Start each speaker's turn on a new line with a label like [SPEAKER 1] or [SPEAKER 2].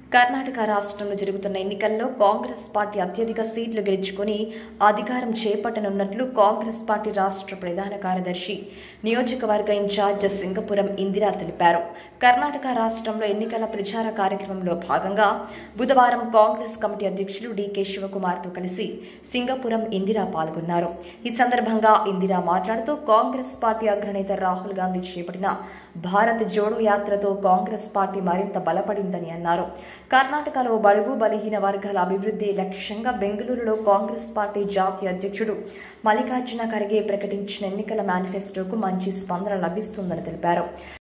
[SPEAKER 1] కర్ణాటక రాష్ట్రంలో జరుగుతున్న ఎన్నికల్లో కాంగ్రెస్ పార్టీ అత్యధిక సీట్లు గెలుచుకుని అధికారం చేపట్టనున్నట్లు కాంగ్రెస్ పార్టీ రాష్ట్ర ప్రధాన కార్యదర్శి నియోజకవర్గ ఇన్ఛార్జ్ సింగపురం ఇందిరా తెలిపారు కర్ణాటక రాష్ట్రంలో ఎన్నికల ప్రచార కార్యక్రమంలో భాగంగా బుధవారం కాంగ్రెస్ కమిటీ అధ్యక్షులు డీకే శివకుమార్తో కలిసి సింగపురం ఇందిరా పాల్గొన్నారు ఈ సందర్భంగా ఇందిరా మాట్లాడుతూ కాంగ్రెస్ పార్టీ అగ్రనేత రాహుల్ గాంధీ చేపట్టిన భారత్ జోడో యాత్రతో కాంగ్రెస్ పార్టీ మరింత బలపడిందని అన్నారు కర్ణాటకలో బడుగు బలహీన వర్గాల అభివృద్ధి లక్ష్యంగా బెంగళూరులో కాంగ్రెస్ పార్టీ జాతీయ అధ్యక్షుడు మల్లికార్జున ఖర్గే ప్రకటించిన ఎన్నికల మేనిఫెస్టోకు మంచి స్పందన లభిస్తుందని తెలిపారు